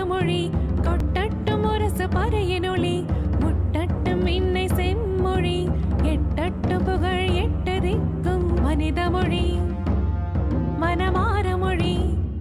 மொழி கொட்டட்டும் முரசு பறையினொளி முட்டட்டும் இன்னை செம்மொழி எட்டட்டும் புகழ் எட்டு திக்கும் மனித மொழி மனமாற மொழி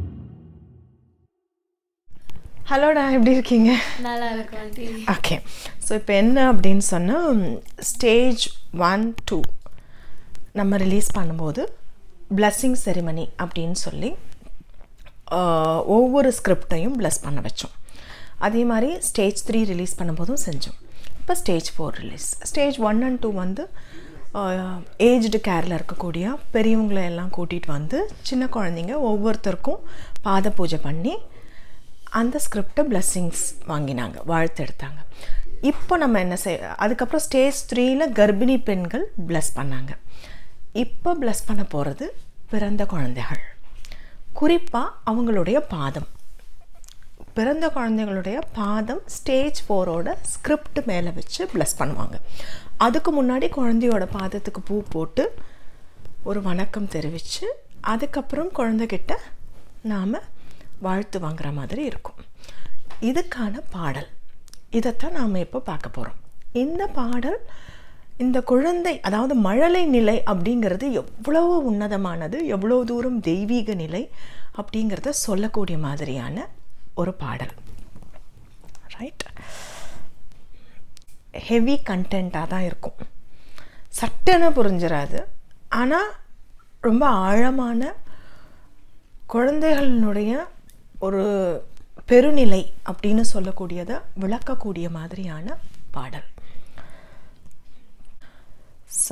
ஹலோடா எப்படி இருக்கீங்க நல்லா இருக்கும் ஆண்டி ஓகே ஸோ இப்போ என்ன அப்படின்னு சொன்னால் ஸ்டேஜ் ஒன் டூ நம்ம ரிலீஸ் பண்ணும்போது blessing செரிமனி அப்படின்னு சொல்லி ஆஹ், ஒவ்வொரு ஸ்கிரிப்டையும் ப்ளஸ் பண்ண வச்சோம் அதே மாதிரி ஸ்டேஜ் த்ரீ ரிலீஸ் பண்ணும்போதும் செஞ்சோம் இப்போ stage four release stage one and two வந்து ஏஜ்டு கேரில் இருக்கக்கூடிய பெரியவங்களை எல்லாம் கூட்டிகிட்டு வந்து சின்ன குழந்தைங்க ஒவ்வொருத்தருக்கும் பாத பூஜை பண்ணி அந்த ஸ்கிரிப்டை blessings வாங்கினாங்க வாழ்த்து எடுத்தாங்க இப்போ நம்ம என்ன செய் அதுக்கப்புறம் ஸ்டேஜ் த்ரீல கர்ப்பிணி பெண்கள் bless பண்ணாங்க இப்போ bless பண்ண போகிறது பிறந்த குழந்தைகள் குறிப்பாக அவங்களுடைய பாதம் பிறந்த குழந்தைகளுடைய பாதம் ஸ்டேஜ் ஃபோரோட ஸ்கிரிப்ட் மேலே வச்சு ப்ளஸ் பண்ணுவாங்க அதுக்கு முன்னாடி குழந்தையோட பாதத்துக்கு பூ போட்டு ஒரு வணக்கம் தெரிவித்து அதுக்கப்புறம் குழந்தைகிட்ட நாம் வாழ்த்து வாங்குற மாதிரி இருக்கும் இதுக்கான பாடல் இதைத்தான் நாம் இப்போ பார்க்க போகிறோம் இந்த பாடல் இந்த குழந்தை அதாவது மழலை நிலை அப்படிங்கிறது எவ்வளவு உன்னதமானது எவ்வளோ தூரம் தெய்வீக நிலை அப்படிங்கிறத சொல்லக்கூடிய மாதிரியான ஒரு பாடல் ரைட் ஹெவி கண்டென்ட்டாக தான் இருக்கும் சட்டுன்னு புரிஞ்சிடாது ஆனால் ரொம்ப ஆழமான குழந்தைகளினுடைய ஒரு பெருநிலை அப்படின்னு சொல்லக்கூடியதை விளக்கக்கூடிய மாதிரியான பாடல் ஸோ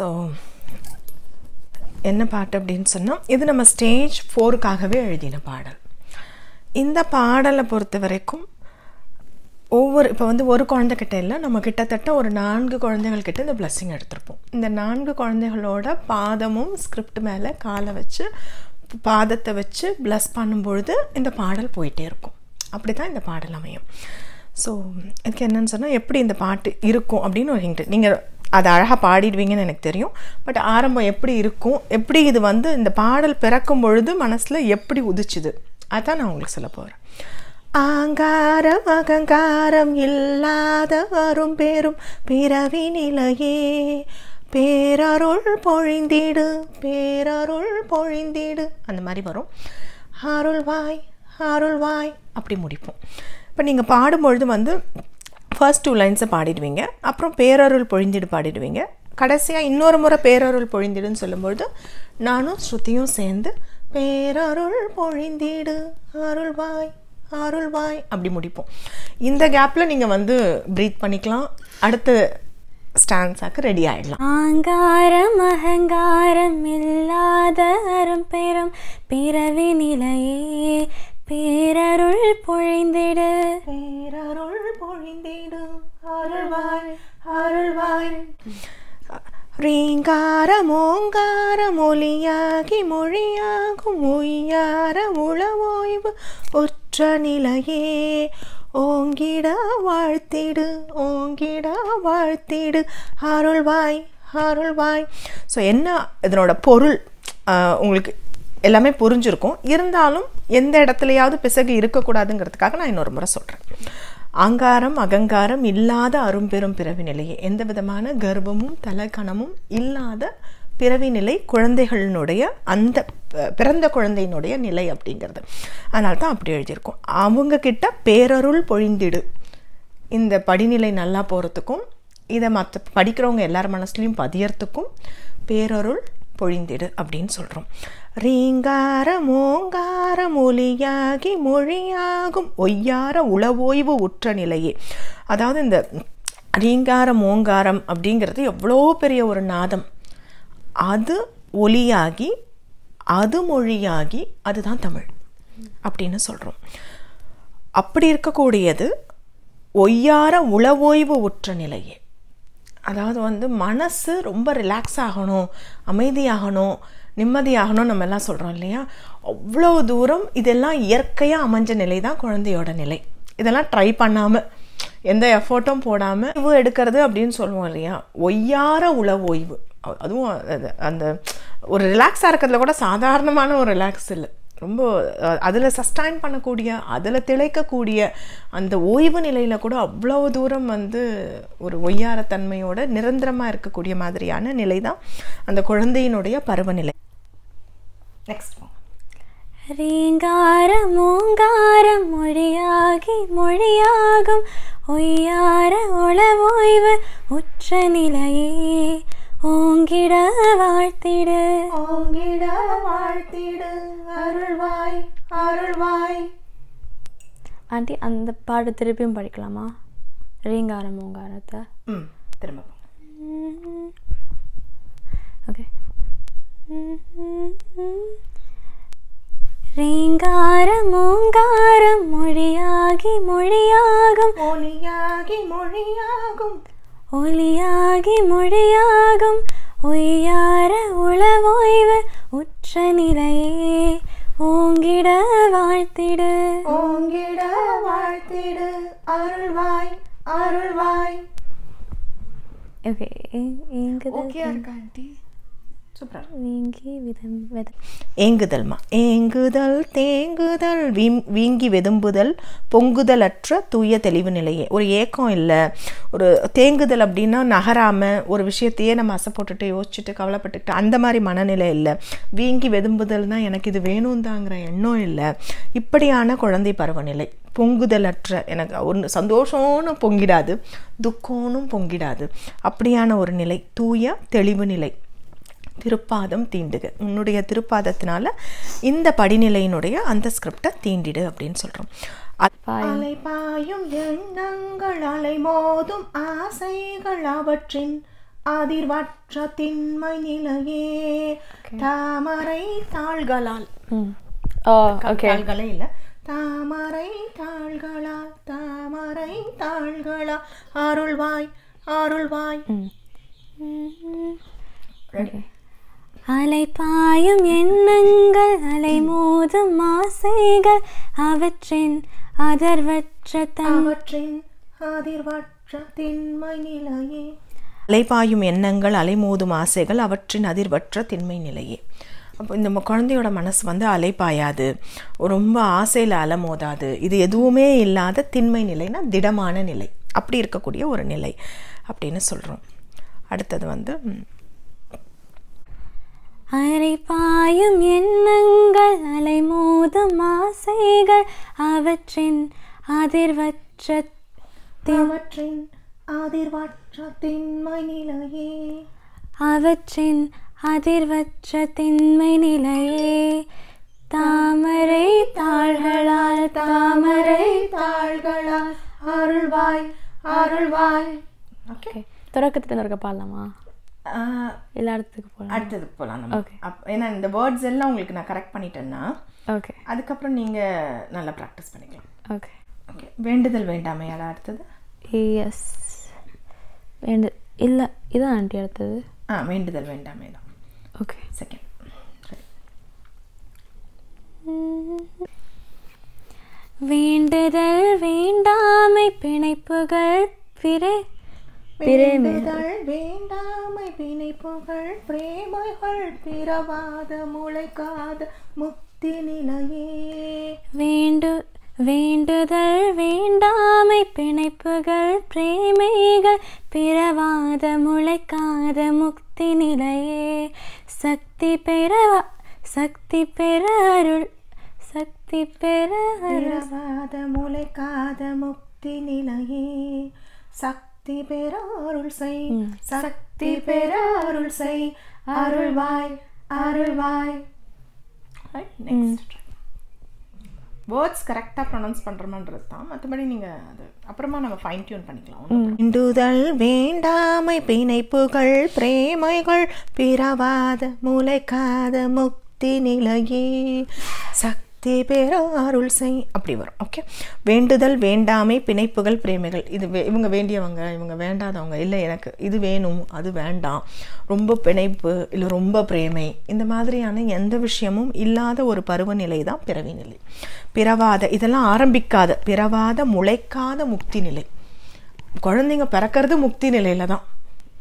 என்ன பாட்டு அப்படின்னு சொன்னால் இது நம்ம ஸ்டேஜ் ஃபோருக்காகவே எழுதின பாடல் இந்த பாடலை பொறுத்த வரைக்கும் ஒவ்வொரு இப்போ வந்து ஒரு குழந்தைகிட்ட இல்லை நம்ம கிட்டத்தட்ட ஒரு நான்கு குழந்தைகள் கிட்ட இந்த blessing எடுத்திருப்போம் இந்த நான்கு குழந்தைகளோட பாதமும் ஸ்கிரிப்ட் மேலே காலை வச்சு பாதத்தை வச்சு ப்ளஸ் பண்ணும்பொழுது இந்த பாடல் போயிட்டே இருக்கும் அப்படி தான் இந்த பாடல் அமையும் ஸோ எனக்கு என்னன்னு சொன்னால் எப்படி இந்த பாட்டு இருக்கும் அப்படின்னு ஒரு ஹிண்ட் நீங்கள் அதை அழகாக பாடிடுவீங்கன்னு எனக்கு தெரியும் பட் ஆரம்பம் எப்படி இருக்கும் எப்படி இது வந்து இந்த பாடல் பிறக்கும் பொழுது மனசில் எப்படி உதிச்சுது அதான் நான் உங்களுக்கு சொல்ல போகிறேன் ஆங்காரம் அகங்காரம் இல்லாத வரும் பேரும் பிறவி நிலையே பேரருள் பொழிந்திடு பேரருள் பொழிந்திடு அந்த மாதிரி வரும் அருள்வாய் அருள்வாய் அப்படி முடிப்போம் இப்போ நீங்கள் பாடும்பொழுது வந்து ஃபர்ஸ்ட் டூ லைன்ஸை பாடிடுவீங்க அப்புறம் பேரருள் பொழிந்திடு பாடிடுவீங்க கடைசியாக இன்னொரு முறை பேரருள் பொழிந்திடுன்னு சொல்லும்பொழுது நானும் ஸ்ருதியும் சேர்ந்து பேரருள் பொழிந்திடு அருள்வாய் அருள்வாய் அப்படி முடிப்போம் இந்த கேப்பில் நீங்கள் வந்து ப்ரீத் பண்ணிக்கலாம் அடுத்த ஸ்டான்ஸாக்கு ரெடி ஆகிடலாம் ஆங்காரம் அகங்காரம் இல்லாத அரும் பெரும் பிறவி நிலையே பேரருள் பொழிந்திடு பேரருள் பொழிந்திடு அருள்வாய் அருள்வாய் ரீங்காரம் ஓங்காரம் ஒலியாகி மொழியாகும் உய்யார உளவோய்வு உற்ற நிலையே ஓங்கிட வாழ்த்திடு ஓங்கிட வாழ்த்திடு அருள்வாய் அருள்வாய் ஸோ என்ன இதனோட பொருள் ஆஹ், உங்களுக்கு எல்லாமே புரிஞ்சிருக்கும் இருந்தாலும் எந்த இடத்துலையாவது பிசகு இருக்கக்கூடாதுங்கிறதுக்காக நான் இன்னொரு முறை சொல்கிறேன் அங்காரம் அகங்காரம் இல்லாத அரும்பெரும் பிறவி நிலையே எந்த விதமான கர்வமும் தலக்கணமும் இல்லாத பிறவி நிலை குழந்தைகளினுடைய அந்த ப- பிறந்த குழந்தையினுடைய நிலை அப்படிங்கிறது அதனால தான் அப்படி எழுதியிருக்கோம் அவங்க கிட்ட பேரருள் பொழிந்திடு இந்த படிநிலை நல்லா போகிறதுக்கும் இதை மற்ற படிக்கிறவங்க எல்லார் மனசுலையும் பதியறதுக்கும் பேரருள் பொழிந்திடு அப்படின்னு சொல்கிறோம் ரீங்காரம் ஓங்காரம் ஒலியாகி மொழியாகும் ஒய்யார உளவோய்வு உற்ற நிலையே அதாவது இந்த ரீங்காரம் ஓங்காரம் அப்படிங்கிறது எவ்வளோ பெரிய ஒரு நாதம் அது ஒலியாகி அது மொழியாகி அதுதான் தமிழ் அப்படின்னு சொல்கிறோம் அப்படி இருக்கக்கூடியது ஒய்யார உளவோய்வு உற்ற நிலையே அதாவது வந்து மனசு ரொம்ப ரிலாக்ஸ் ஆகணும் அமைதியாகணும் நிம்மதியாகணும் நம்ம எல்லாம் சொல்கிறோம் இல்லையா அவ்வளோ தூரம் இதெல்லாம் இயற்கையாக அமைஞ்ச நிலை தான் குழந்தையோட நிலை இதெல்லாம் ட்ரை பண்ணாமல் எந்த எஃபர்ட்டும் போடாமல் ஓய்வு எடுக்கிறது அப்படின்னு சொல்லுவோம் இல்லையா ஒய்யார உள ஓய்வு அ- அதுவும் அது- அந்த ஒரு ரிலாக்ஸாக இருக்கிறதுல கூட சாதாரணமான ஒரு ரிலாக்ஸ் இல்லை ரொம்ப அதில் சஸ்டைன் பண்ணக்கூடிய அதில் திளைக்கக்கூடிய அந்த ஓய்வு நிலையில் கூட அவ்வளோ தூரம் வந்து ஒரு ஒய்யாரத்தன்மையோட நிரந்தரமாக இருக்கக்கூடிய மாதிரியான நிலை தான் அந்த குழந்தையினுடைய பருவநிலை நெக்ஸ்ட் ரீங்காரம் ஓங்காரம் மொழியாகி மொழியாகும் ஒய்யார உளவோய்வு உற்ற நிலையே ஓங்கிட வாழ்த்திடு ஓங்கிட வாழ்த்திடு அருள்வாய் அருள்வாய் ஆண்டி அந்த பாட்டு திருப்பியும் படிக்கலாமா ரீங்காரம் ஓங்காரத்தை ம் திரும்ப போங்க. ஓகே ரீங்காரம் ஓங்காரம் மொழியாகி மொழியாகும் ஒளியாகி மொழியாகும் ஒலியாகி மொழியாகும் ஒய்யார உளவோய்வு உற்ற நிலையே ஓங்கிட வாழ்த்திடு ஓங்கிட வாழ்த்திடு அருள்வாய் அருள்வாய் ஓகே எங்குதல் ஓகேயா இருக்கா ஆண்டி சூப்பரா வீங்கி விதம் வெத ஏங்குதல்மா ஏங்குதல் தேங்குதல் வீம் வீங்கி வெதும்புதல் பொங்குதலற்ற தூய தெளிவு நிலையே ஒரு ஏக்கம் இல்லை ஒரு தேங்குதல் அப்படின்னா நகராமல் ஒரு விஷயத்தையே நம்ம அசை போட்டுட்டு யோசிச்சுட்டு கவலைப்பட்டுக்கிட்டு அந்த மாதிரி மனநிலை இல்லை வீங்கி வெதும்புதல்னா எனக்கு இது வேணும் தாங்கிற எண்ணம் இல்லை இப்படியான குழந்தை பருவநிலை பொங்குதலற்ற எனக்கு ஒன்று சந்தோஷம்னு பொங்கிடாது துக்கம்னும் பொங்கிடாது அப்படியான ஒரு நிலை தூய தெளிவு நிலை திருப்பாதம் தீண்டுக உன்னுடைய திருப்பாதத்தினால இந்த படிநிலையினுடைய அந்த ஸ்கிரிப்டை தீண்டிடு அப்படின்னு சொல்கிறோம் அலை பாயும் எண்ணங்கள் அலை மோதும் ஆசைகள் அவற்றின் அதிர்வற்ற திண்மை நிலையே தாமரை தாள்களால் ம் ஓ ஓகே தாள்களே இல்லை தாமரை தாள்களால் தாமரை தாள்களால் அருள்வாய் அருள்வாய் ஓகே அலை பாயும் எண்ணங்கள் அலை மோதும் ஆசைகள் அவற்றின் அதர்வற்ற தன் அவற்றின் அதிர்வற்ற திண்மை நிலையே அலைபாயும் எண்ணங்கள் அலைமோதும் ஆசைகள் அவற்றின் அதிர்வற்ற திண்மை நிலையே அப்போ இந்த ம- குழந்தையோட மனசு வந்து அலைப்பாயாது ரொம்ப ஆசையில் அலமோதாது இது எதுவுமே இல்லாத திண்மை நிலைனா திடமான நிலை அப்படி இருக்கக்கூடிய ஒரு நிலை அப்படின்னு சொல்கிறோம் அடுத்தது வந்து ம், அரை பாயும் எண்ணங்கள் அலை மோதும் ஆசைகள் அவற்றின் அதிர்வற்ற அவற்றின் அதிர்வற்ற திண்மை நிலையே அவற்றின் அதிர்வற்ற திண்மை நிலையே தாமரை தாள்களால் தாமரை தாள்களால் அருள்வாய் அருள்வாய் ஓகே தொடக்கத்துல இருக்க பாடலாமா எல்லா இடத்துக்கு போகலாம் அடுத்ததுக்கு போகலாம் நம்ம Okay. அப் ஏன்னா இந்த வேர்ட்ஸ் எல்லாம் உங்களுக்கு நான் கரெக்ட் பண்ணிட்டேன்னா ஓகே அதுக்கப்புறம் நீங்கள் நல்லா ப்ராக்டிஸ் பண்ணிக்கலாம் ஓகே ஓகே வேண்டுதல் வேண்டாமே அதான் அடுத்தது எஸ் வேண்டு இல்லை இதான் ஆண்டி அடுத்தது ஆ வேண்டுதல் வேண்டாமே தான் ஓகே செகண்ட் சரி வேண்டுதல் வேண்டாமை பிணைப்புகள் பிறை வேண்டுதல் வேண்டாமை பிணைப்புகள் பிரேமைகள் பிறவாத முளைக்காத முக்தி நிலையே வேண்டு வேண்டுதல் வேண்டாமை பிணைப்புகள் பிரேமைகள் பிறவாத முளைக்காத முக்தி நிலையே சக்தி பெறவா சக்தி பெற அருள் சக்தி பெற அருள் பிறவாத முளைக்காத முக்தி நிலையே சக்தி பெற அருள் செய் சக்தி பெற அருள் செய் அருள்வாய் அருள்வாய் நெக்ஸ்ட் வேர்ட்ஸ் கரெக்டாக ப்ரொனவுன்ஸ் பண்ணுறோமன்றது தான் மற்றபடி நீங்கள் அது அப்புறமா நம்ம ஃபைன் டியூன் பண்ணிக்கலாம் வேண்டுதல் வேண்டாமை பிணைப்புகள் பிரேமைகள் பிறவாத முளைக்காத முக்தி நிலையே சக்தி பெற அருள் செய் அப்படி வரும் ஓகே வேண்டுதல் வேண்டாமை பிணைப்புகள் பிரேமைகள் இது வே- இவங்க வேண்டியவங்க இவங்க வேண்டாதவங்க இல்லை எனக்கு இது வேணும் அது வேண்டாம் ரொம்ப பிணைப்பு இல்லை ரொம்ப பிரேமை இந்த மாதிரியான எந்த விஷயமும் இல்லாத ஒரு பருவநிலை தான் பிறவி நிலை பிறவாத இதெல்லாம் ஆரம்பிக்காத பிறவாத முளைக்காத முக்தி நிலை குழந்தைங்க பிறக்கிறது முக்தி நிலையில தான்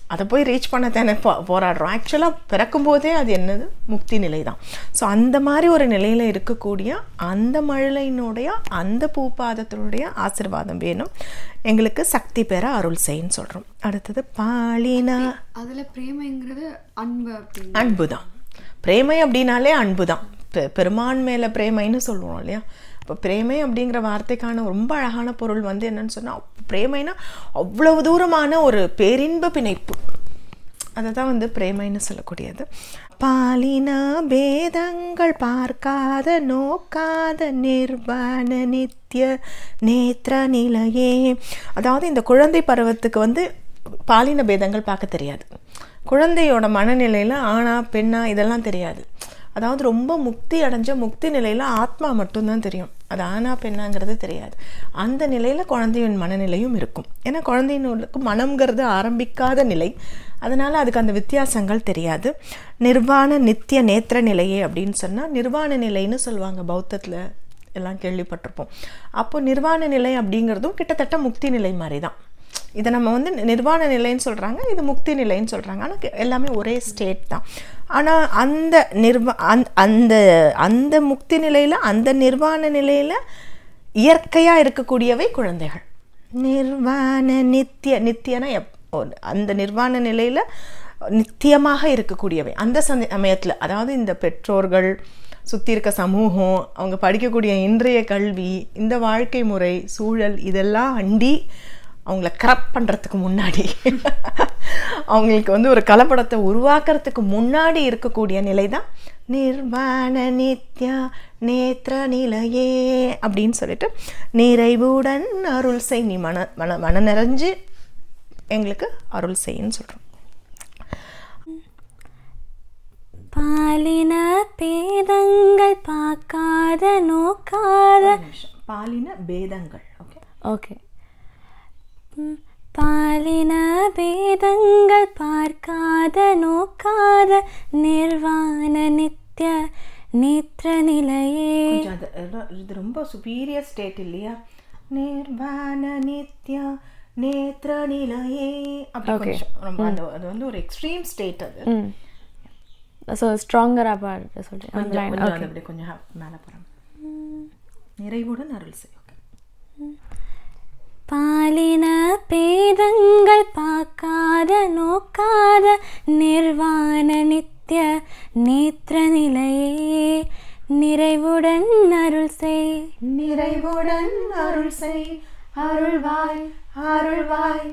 அதை போய் ரீச் பண்ண தானே போ போராடுறோம் ஆக்சுவலாக பிறக்கும்போதே அது என்னது முக்தி நிலை தான் ஸோ அந்த மாதிரி ஒரு நிலையில் இருக்கக்கூடிய அந்த மழலையினுடைய அந்த பூபாதத்தினுடைய ஆசிர்வாதம் வேணும் எங்களுக்கு சக்தி பெற அருள் செய்ன்னு சொல்கிறோம் அடுத்தது பாலினா அதுல பிரேமைங்கிறது அன்பு அப்படின்னு அன்பு தான் பிரேமை அப்படின்னாலே அன்பு தான் பெ- பெருமான் மேலே பிரேமைன்னு சொல்லுவோம் இல்லையா இப்போ பிரேமை அப்படிங்கிற வார்த்தைக்கான ரொம்ப அழகான பொருள் வந்து என்னன்னு சொன்னால் பிரேமைனா அவ்வளவு தூரமான ஒரு பேரின்ப பிணைப்பு அதை தான் வந்து பிரேமைன்னு சொல்லக்கூடியது பாலின பேதங்கள் பார்க்காத நோக்காத நிர்வாண நித்திய நேத்திர நிலையே அதாவது இந்த குழந்தை பருவத்துக்கு வந்து பாலின பேதங்கள் பார்க்க தெரியாது குழந்தையோட மனநிலையில் ஆணா பெண்ணா இதெல்லாம் தெரியாது அதாவது ரொம்ப முக்தி அடைஞ்ச முக்தி நிலையில் ஆத்மா மட்டும்தான் தெரியும் அது ஆணா பெண்ணாங்கிறது தெரியாது அந்த நிலையில் குழந்தையின் மனநிலையும் இருக்கும் ஏன்னா குழந்தையினுக்கு மனம்ங்கிறது ஆரம்பிக்காத நிலை அதனால் அதுக்கு அந்த வித்தியாசங்கள் தெரியாது நிர்வாண நித்திய நேத்திர நிலையே அப்படின்னு சொன்னால் நிர்வாண நிலைன்னு சொல்லுவாங்க பௌத்தத்தில் எல்லாம் கேள்விப்பட்டிருப்போம் அப்போ நிர்வாண நிலை அப்படிங்கிறதும் கிட்டத்தட்ட முக்தி நிலை மாதிரி தான் இதை நம்ம வந்து நிர்வாண நிலைன்னு சொல்கிறாங்க இது முக்தி நிலைன்னு சொல்கிறாங்க ஆனால் எல்லாமே ஒரே ஸ்டேட் தான் ஆனால் அந்த நிர்வா அந்த அந்த அந்த முக்தி நிலையில் அந்த நிர்வாண நிலையில் இயற்கையாக இருக்கக்கூடியவை குழந்தைகள் நிர்வாண நித்திய நித்தியனா எப் ஒரு- அந்த நிர்வாண நிலையில் நித்தியமாக இருக்கக்கூடியவை அந்த சந்த சமயத்தில் அதாவது இந்த பெற்றோர்கள் சுற்றி இருக்க சமூகம் அவங்க படிக்கக்கூடிய இன்றைய கல்வி இந்த வாழ்க்கை முறை சூழல் இதெல்லாம் அண்டி அவங்கள கரப்ட் பண்ணுறதுக்கு முன்னாடி அவங்களுக்கு வந்து ஒரு கலப்படத்தை உருவாக்குறதுக்கு முன்னாடி இருக்கக்கூடிய நிலை தான் நிர்வாண நித்யா நேத்திர நிலையே அப்படின்னு சொல்லிட்டு நிறைவுடன் அருள் செய் நீ மன மன மன நிறைஞ்சு எங்களுக்கு அருள் செய்ன்னு சொல்கிறோம் பாலின பேதங்கள் பார்க்காத நோக்காத பாலின பேதங்கள் ஓகே ஓகே ம், பாலின பேதங்கள் பார்க்காத நோக்காத நிர்வாண நித்திய நேத்திர நிலையே கொஞ்சம் அது அது- இது ரொம்ப சுப்பீரியர் ஸ்டேட் இல்லையா நிர்வாண நித்யா நேத்திர நிலையே அப்படி கொஞ்சம் ரொம்ப அந்த அது வந்து ஒரு எக்ஸ்ட்ரீம் ஸ்டேட் அது ம் ஸோ ஸ்ட்ராங்கராக பாடுற சொல்கிறேன் கொஞ்சம் கொஞ்சம் அது அப்படி கொஞ்சம் மேலே போகிறோம் நிறைவுடன் அருள் செய் ஓகே பாலின பேதங்கள் பார்க்காத நோக்காத நிர்வாண நித்திய நேத்திர நிலையே நிறைவுடன் அருள் செய் நிறைவுடன் அருள் செய் அருள்வாய் அருள்வாய்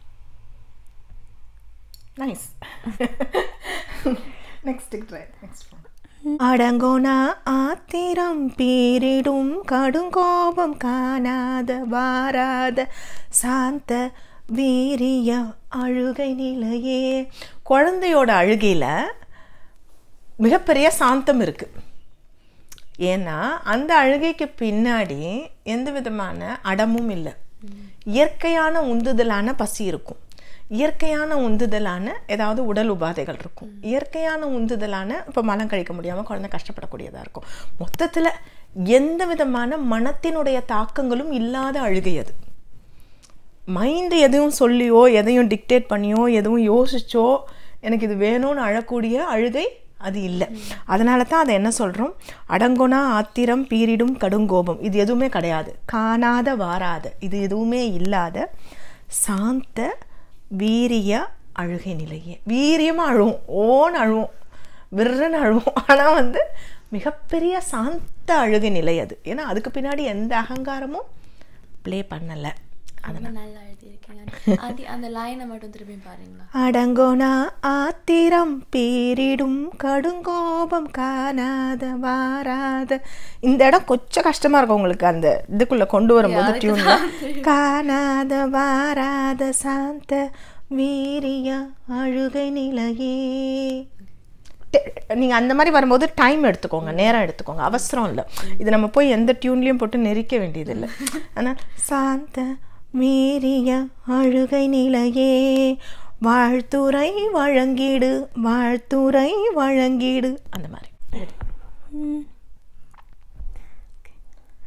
நைஸ் நெக்ஸ்ட் ட்ரை நெக்ஸ்ட் அடங்கோனா ஆத்திரம் பீரிடும் கடுங்கோபம் காணாத வாராத சாந்த வீரிய அழுகை நிலையே குழந்தையோட அழுகையில் மிகப்பெரிய சாந்தம் இருக்குது ஏன்னா அந்த அழுகைக்கு பின்னாடி எந்த விதமான அடமும் இல்லை இயற்கையான உந்துதலான பசி இருக்கும் இயற்கையான உந்துதலான ஏதாவது உடல் உபாதைகள் இருக்கும் இயற்கையான உந்துதலான இப்போ மலம் கழிக்க முடியாமல் குழந்தை கஷ்டப்படக்கூடியதாக இருக்கும் மொத்தத்தில் எந்த விதமான மனத்தினுடைய தாக்கங்களும் இல்லாத அழுகை அது மைண்டு எதையும் சொல்லியோ எதையும் டிக்டேட் பண்ணியோ எதுவும் யோசிச்சோ எனக்கு இது வேணும்னு அழக்கூடிய அழுகை அது இல்லை அதனால தான் அதை என்ன சொல்கிறோம் அடங்கொனா ஆத்திரம் பீரிடும் கடுங்கோபம் இது எதுவுமே கிடையாது காணாத வாராத இது எதுவுமே இல்லாத சாந்த வீரிய அழுகை நிலையே வீரியமாக அழுவும் ஓன்னு அழுவும் விர்றன்னு அழுவும் ஆனால் வந்து மிகப்பெரிய சாந்த அழுகை நிலை அது ஏன்னா அதுக்கு பின்னாடி எந்த அகங்காரமும் ப்ளே பண்ணலை அதனால் நல்லா எழுதியிருக்கீங்க அது அந்த லைனை மட்டும் திரும்பி பாருங்களா அடங்கோனா ஆத்திரம் பீரிடும் கடுங்கோபம் காணாத வாராத இந்த இடம் கொஞ்சம் கஷ்டமா இருக்கும் உங்களுக்கு அந்த இதுக்குள்ள கொண்டு வரும்போது டியூன்ல காணாத வாராத சாந்த வீரிய அழுகை நிலையே டெ- நீங்க அந்த மாதிரி வரும்போது டைம் எடுத்துக்கோங்க நேரம் எடுத்துக்கோங்க அவசரம் இல்லை இது நம்ம போய் எந்த டியூன்லயும் போட்டு நெரிக்க வேண்டியதில்லை ஆனால் சாந்த வீரிய அழுகை நிலையே வாழ்த்துரை வழங்கிடு வாழ்த்துரை வழங்கிடு அந்த மாதிரி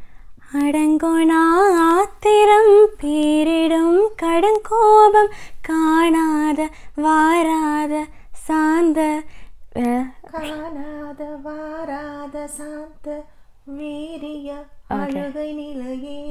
அடங்கோணா ஆத்திரம் பீரிடும் கடுங்கோபம் காணாத வாராத சாந்த அஹ், காணாத வாராத சாந்த வீரிய அழுகை நிலையே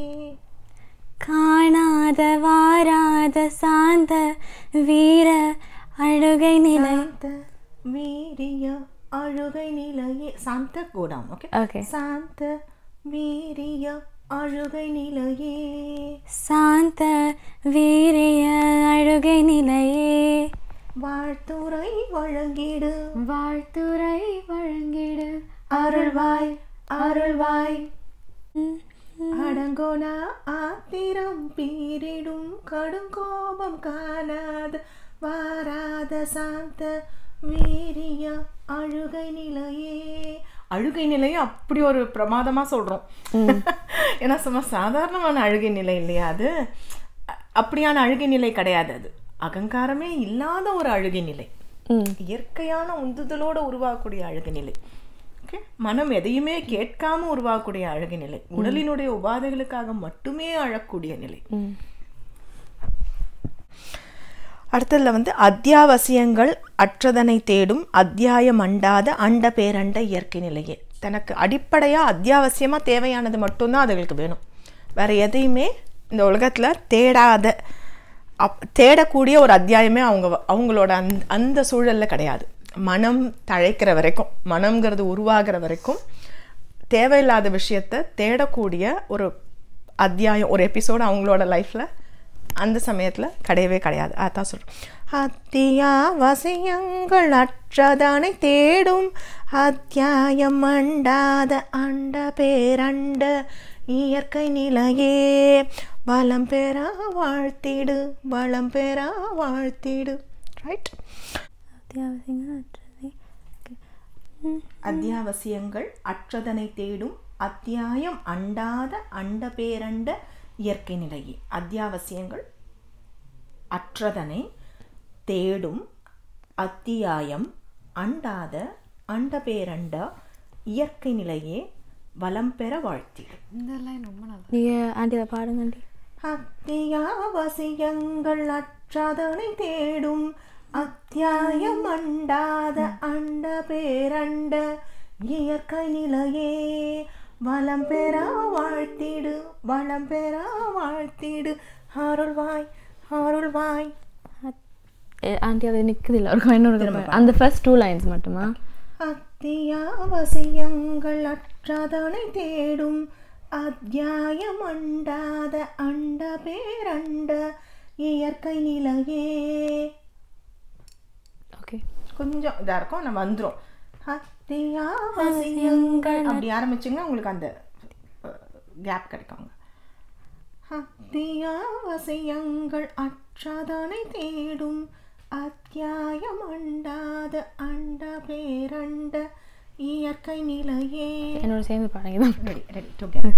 காணாத வாராத சாந்த வீர அழுகை நிலை சாந்த வீரிய அழுகை நிலையே சாந்த கோடாம் ஓகே ஓகே சாந்த வீரிய அழுகை நிலையே சாந்த வீரிய அழுகை நிலையே வாழ்த்துரை வழங்கிடு வாழ்த்துரை வழங்கிடு அருள்வாய் அருள்வாய் அடங்கோனா ஆத்திரம் பீரிடும் கடுங்கோபம் காணாத வாராத சாந்த வீரிய அழுகை நிலையே அழுகை நிலையை அப்படி ஒரு பிரமாதமா சொல்றோம் ஏன்னா சும்மா சாதாரணமான அழுகை நிலை இல்லையா அது அ- அப்படியான அழுகை நிலை கிடையாது அது அகங்காரமே இல்லாத ஒரு அழுகை நிலை ம் இயற்கையான உந்துதலோட உருவாகக்கூடிய அழகு நிலை ஓகே மனம் எதையுமே கேட்காம உருவாகக்கூடிய அழகு நிலை உடலினுடைய உபாதைகளுக்காக மட்டுமே அழக்கூடிய நிலை ம் அடுத்ததுல வந்து அத்தியாவசியங்கள் அற்றதனை தேடும் அத்தியாயம் அண்டாத அண்ட பேரண்ட இயற்கை நிலையே தனக்கு அடிப்படையா அத்தியாவசியமா தேவையானது மட்டும்தான் அதுகளுக்கு வேணும் வேற எதையுமே இந்த உலகத்துல தேடாத அப் தேடக்கூடிய ஒரு அத்தியாயமே அவங்க வ- அவங்களோட அந் அந்த சூழல்ல கிடையாது மனம் தழைக்கிற வரைக்கும் மனம்ங்கிறது உருவாகிற வரைக்கும் தேவையில்லாத விஷயத்த தேடக்கூடிய ஒரு அத்தியாயம் ஒரு எபிசோடு அவங்களோட லைஃப்ல அந்த சமயத்துல கிடையவே கிடையாது அதான் சொல்றேன் அத்தியாவசியங்கள் அற்றதனை தேடும் அத்தியாயம் அண்டாத அண்ட பேரண்ட இயற்கை நிலையே வளம் பெறா வாழ்த்திடு வளம் பெறா வாழ்த்திடு ரைட் அத்தியாவசியங்கள் அற்றதை அத்தியாவசியங்கள் அற்றதனை தேடும் அத்தியாயம் அண்டாத அண்ட பேரண்ட இயற்கை நிலையே அத்தியாவசியங்கள் அற்றதனை தேடும் அத்தியாயம் அண்டாத அண்ட பேரண்ட இயற்கை நிலையே வளம் பெற வாழ்த்திடும் இந்த லைன் ரொம்ப நல்லா நீங்கள் ஆண்டி அதை பாடுங்க ஆண்டி அத்தியாவசியங்கள் அற்றதனை தேடும் அத்தியாயம் அண்டாத அண்ட பேரண்ட இயற்கை நிலையே வளம் பெறா வாழ்த்திடு வளம் பெறா வாழ்த்திடு அருள்வாய் அருள்வாய் ஏ, ஆண்டி அது நிற்குது இல்லை ஒரு இன்னொரு பாடு. அந்த ஃபர்ஸ்ட் டூ லைன்ஸ் மட்டுமா அத்தியாவசியங்கள் அற்றதனை தேடும் அத்தியாயம் அண்டாத அண்ட பேரண்ட இயற்கை நிலையே ஓகே கொஞ்சம் இதா இருக்கும் நம்ம வந்துரும் அத்தியாவசியங்கள் அப்படி ஆரம்பிச்சுங்க உங்களுக்கு அந்த கேப் கிடைக்குங்க அத்தியாவசியங்கள் அற்றதனை தேடும் அத்தியாயம் அண்டாத அண்ட பேரண்ட இயற்கை நிலையே என்னோட சேர்ந்து பாடுங்க தான் ரெடி ரெடி டுகெதர்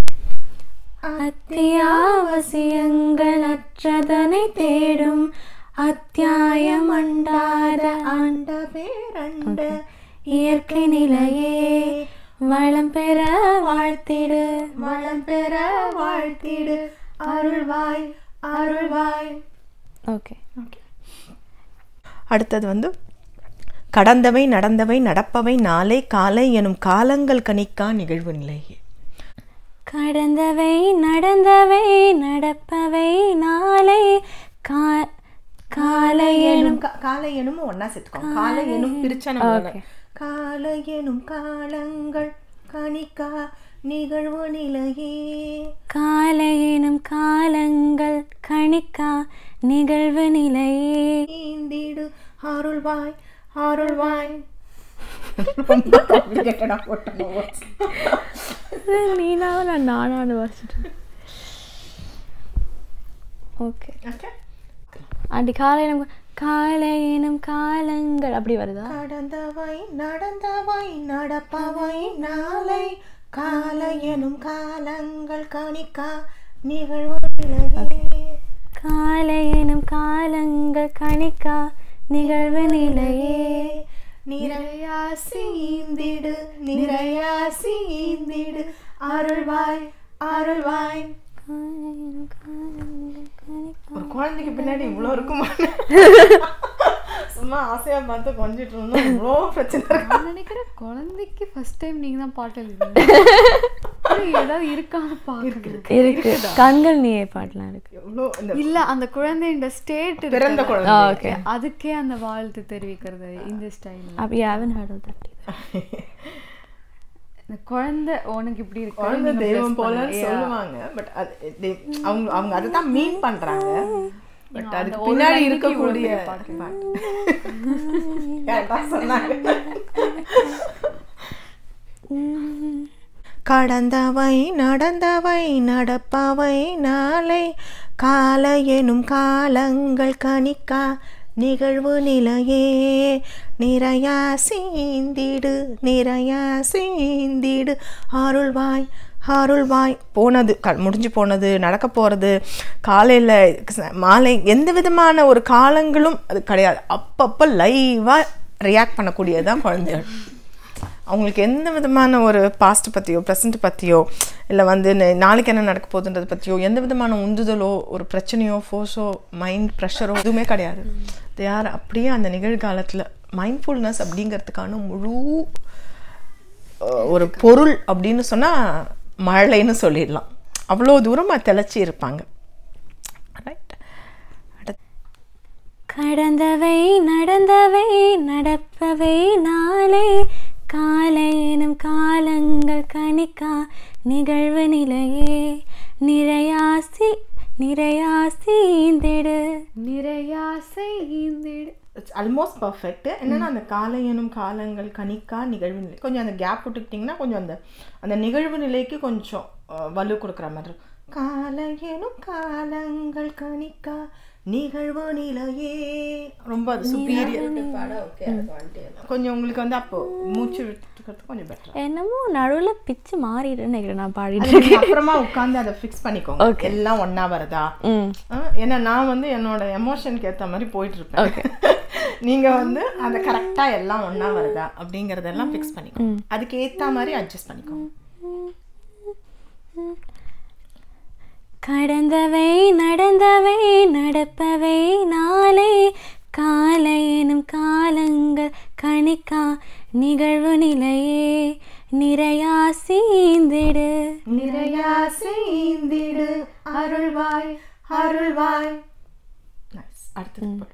அத்தியாவசியங்கள் அற்றதனை தேடும் அத்தியாயம் அண்டாத அண்ட பேரண்ட இயற்கை நிலையே வளம் பெற வாழ்த்திடு வளம் பெற வாழ்த்திடு அருள்வாய் அருள்வாய் ஓகே அடுத்தது வந்து கடந்தவை நடந்தவை நடப்பவை நாளை காலை எனும் காலங்கள் கணிக்கா நிகழ்வு நிலையே கடந்தவை நடந்தவை நடப்பவை நாளை கா காலை எனும் கா- காலை எனும் ஒன்னா சேர்த்துக்கோங்க காலை எனும் பிரிச்சா நம்ம Okay. காலை எனும் காலங்கள் கணிக்கா நிகழ்வு நிலையே காலை எனும் காலங்கள் கணிக்கா நிகழ்வு நிலையே ஈந்திடு அருள்வாய் அருள்வாய் ரொம்ப complicated ஆ போட்டோம் words. நீனாவும் நான் நானான்னு வாசிட்டு ஓகே Okay? ஆண்டி காலை எனும் காலை எனும் காலங்கள் அப்படி வருதா கடந்தவை நடந்தவை நடப்பவை நாளை காலை எனும் காலங்கள் கணிக்கா நிகழ்வு நிலையே காலை எனும் காலங்கள் கணிக்கா நிகழ்வு நிலையே நிறையாசி ஈந்திடு நிறையாசி ஈந்திடு அருள்வாய் அருள்வாய் காலை எனும் காலங்கள் கணிக்கா ஒரு குழந்தைக்கு பின்னாடி இவ்வளோ இருக்குமா சும்மா ஆசையா பார்த்து கொஞ்சிட்டு இருந்தோம் இவ்வளோ பிரச்சனை இருக்கு நான் நினைக்கிறேன் குழந்தைக்கு ஃபர்ஸ்ட் டைம் நீங்க தான் பாட்டு எழுதுறீங்க ஏதாவது இருக்கான்னு பாக்குறேன் இருக்கு கண்கள் நீயே பாட்டெலாம் இருக்கு எவ்வளோ இந்த இல்ல அந்த குழந்தையோட ஸ்டேட் பிறந்த குழந்தை ஓகே அதுக்கே அந்த வாழ்த்து தெரிவிக்கிறது இந்த ஸ்டைல் அப்போ ஹேவன் ஹர்ட் ஆஃப் தட் இந்த குழந்தை உனக்கு இப்படி இருக்கு குழந்தை நீங்க தெய்வம் bless போல பண்ணுங்க. Yeah. சொல்லுவாங்க பட் அது they- அவங்க அவங்க அதை தான் மீன் பண்றாங்க பட் அந்த அதுக்கு ஒரு பின்னாடி line க்கு இருக்கக்கூடிய இவ்வளவு பெரிய பாட்டு. பாட்டு. கரெக்டா சொன்னாங்க கடந்தவை நடந்தவை நடப்பவை நாளை கால எனும் காலங்கள் கணிக்கா நிகழ்வு நிலையே நிறையா சீந்திடு நிறையா சீந்திடு அருள்வாய் அருள்வாய் போனது க முடிஞ்சு போனது நடக்க போகிறது காலையில் மாலை எந்த விதமான ஒரு காலங்களும் அது கிடையாது அப்பப்போ லைவாக ரியாக்ட் பண்ணக்கூடியது தான் குழந்தைகள் அவங்களுக்கு எந்த விதமான ஒரு பாஸ்ட் பற்றியோ ப்ரெசண்ட் பற்றியோ இல்லை வந்து நே- நாளைக்கு என்ன நடக்க போகுதுன்றது பற்றியோ எந்த விதமான உந்துதலோ ஒரு பிரச்சனையோ ஃபோர்ஸோ மைண்ட் ப்ரெஷரோ எதுவுமே கிடையாது தே ஆர் அப்படியே அந்த நிகழ்காலத்தில் மைண்ட்ஃபுல்னஸ் அப்படிங்கிறதுக்கான முழு அஹ், ஒரு பொருள் அப்படின்னு சொன்னால் மழைன்னு சொல்லிடலாம் அவ்வளோ தூரமாக தெளிச்சி இருப்பாங்க ரைட் கடந்தவை நடந்தவை நடப்பவை நாளை காலை எனும் காலங்கள் கணிக்கா நிகழ்வு நிலையே நிறையாசி நிறையாசி இந்திடு நிறையாசை ஈந்திடு இட்ஸ் ஆல்மோஸ்ட் பர்ஃபெக்ட் என்னன்னா அந்த காலை எனும் காலங்கள் கணிக்கா நிகழ்வு நிலை கொஞ்சம் அந்த கேப் விட்டுக்கிட்டிங்கன்னா கொஞ்சம் அந்த அந்த நிகழ்வு நிலைக்கு கொஞ்சம் அஹ், வலு கொடுக்குற மாதிரி இருக்கும். காலை எனும் காலங்கள் கணிக்கா நிகழ்வு நிலையே ரொம்ப அது சுப்பீரியர் கொஞ்சம் உங்களுக்கு வந்து அப்போ மூச்சு விட்டுக்கிறது கொஞ்சம் பெட்டர் என்னமோ நடுவில் பிச்சு மாறிடுன்னு நினைக்கிறேன் நான் பாடிட்டு அப்புறமா உட்காந்து அதை ஃபிக்ஸ் பண்ணிக்கோங்க எல்லாம் ஒண்ணா வருதா ம் ஆ, ஏன்னா நான் வந்து என்னோட எமோஷனுக்கு ஏத்த மாதிரி போயிட்டு இருப்பேன் நீங்க வந்து அதை கரெக்டா எல்லாம் ஒண்ணா வருதா அப்படிங்கறதெல்லாம் ஃபிக்ஸ் பண்ணிக்கோங்க அதுக்கு ஏத்த மாதிரி அட்ஜஸ்ட் பண்ணிக்கோங்க கடந்தவை நடந்தவை நடப்பவை நாளை காலை எனும் காலங்கள் கணிக்கா நிகழ்வு நிலையே நிறையாசி இந்திடு நிறையா செய்திடு அருள்வாய் அருள்வாய் Nice. அடுத்தது போடு.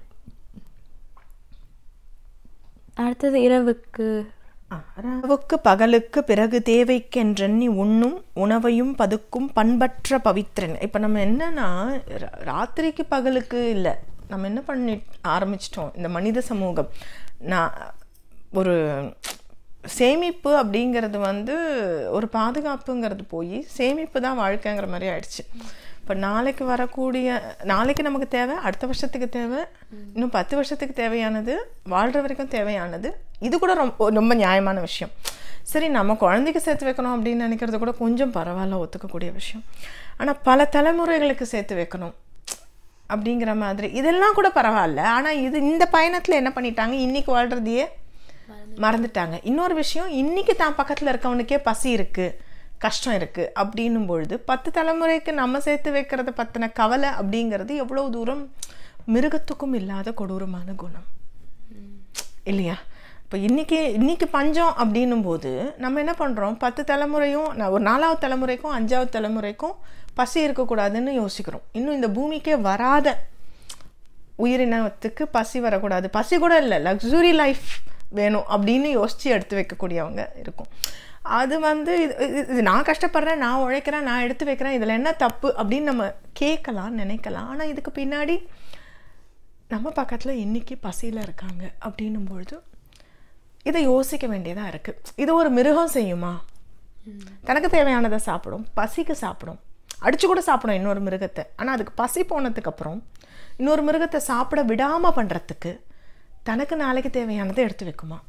அடுத்தது இரவுக்கு ஆ, இரவுக்கு பகலுக்கு பிறகு தேவைக்கென்றெண்ணி உண்ணும் உணவையும் பதுக்கும் பண்பற்ற பவித்திரன் இப்போ நம்ம என்னன்னா ரா- ராத்திரிக்கு பகலுக்கு இல்லை நம்ம என்ன பண்ணி ஆரம்பிச்சிட்டோம் இந்த மனித சமூகம் நான் ஒரு சேமிப்பு அப்படிங்கிறது வந்து ஒரு பாதுகாப்புங்கிறது போய் சேமிப்பு தான் வாழ்க்கைங்கிற மாதிரி ஆயிடுச்சு இப்போ நாளைக்கு வரக்கூடிய நாளைக்கு நமக்கு தேவை அடுத்த வருஷத்துக்கு தேவை இன்னும் பத்து வருஷத்துக்கு தேவையானது வாழ்கிற வரைக்கும் தேவையானது இது கூட ரொம்ப ரொம்ப நியாயமான விஷயம் சரி நம்ம குழந்தைக்கு சேர்த்து வைக்கணும் அப்படின்னு நினைக்கிறது கூட கொஞ்சம் பரவாயில்ல ஒத்துக்கக்கூடிய விஷயம் ஆனால் பல தலைமுறைகளுக்கு சேர்த்து வைக்கணும் அப்படிங்கிற மாதிரி இதெல்லாம் கூட பரவாயில்ல ஆனால் இது இந்த பயணத்தில் என்ன பண்ணிட்டாங்க இன்னைக்கு வாழ்றதையே மறந்துட்டாங்க இன்னொரு விஷயம் இன்னைக்கு தான் பக்கத்தில் இருக்கவனுக்கே பசி இருக்கு கஷ்டம் இருக்கு அப்படின்னும் பொழுது பத்து தலைமுறைக்கு நம்ம சேர்த்து வைக்கிறத பற்றின கவலை அப்படிங்கிறது எவ்வளோ தூரம் மிருகத்துக்கும் இல்லாத கொடூரமான குணம் இல்லையா இப்போ இன்னைக்கு இன்னைக்கு பஞ்சம் அப்படின்னும் போது நம்ம என்ன பண்ணுறோம் பத்து தலைமுறையும் நான் ஒரு நாலாவது தலைமுறைக்கும் அஞ்சாவது தலைமுறைக்கும் பசி இருக்கக்கூடாதுன்னு யோசிக்கிறோம் இன்னும் இந்த பூமிக்கே வராத உயிரினத்துக்கு பசி வரக்கூடாது பசி கூட இல்லை லக்ஸுரி லைஃப் வேணும் அப்படின்னு யோசித்து எடுத்து வைக்கக்கூடியவங்க இருக்கும் அது வந்து இது இது- இது நான் கஷ்டப்படுறேன் நான் உழைக்கிறேன் நான் எடுத்து வைக்கிறேன் இதில் என்ன தப்பு அப்படின்னு நம்ம கேட்கலாம் நினைக்கலாம் ஆனால் இதுக்கு பின்னாடி நம்ம பக்கத்தில் இன்னைக்கு பசியில் இருக்காங்க அப்படின்னும் பொழுது இதை யோசிக்க வேண்டியதாக இருக்குது இது ஒரு மிருகம் செய்யுமா தனக்கு தேவையானதை சாப்பிடும் பசிக்கு சாப்பிடும் அடிச்சு கூட சாப்பிடும் இன்னொரு மிருகத்தை ஆனால் அதுக்கு பசி போனதுக்கு அப்புறம் இன்னொரு மிருகத்தை சாப்பிட விடாமல் பண்ணுறதுக்கு தனக்கு நாளைக்கு தேவையானதை எடுத்து வைக்குமா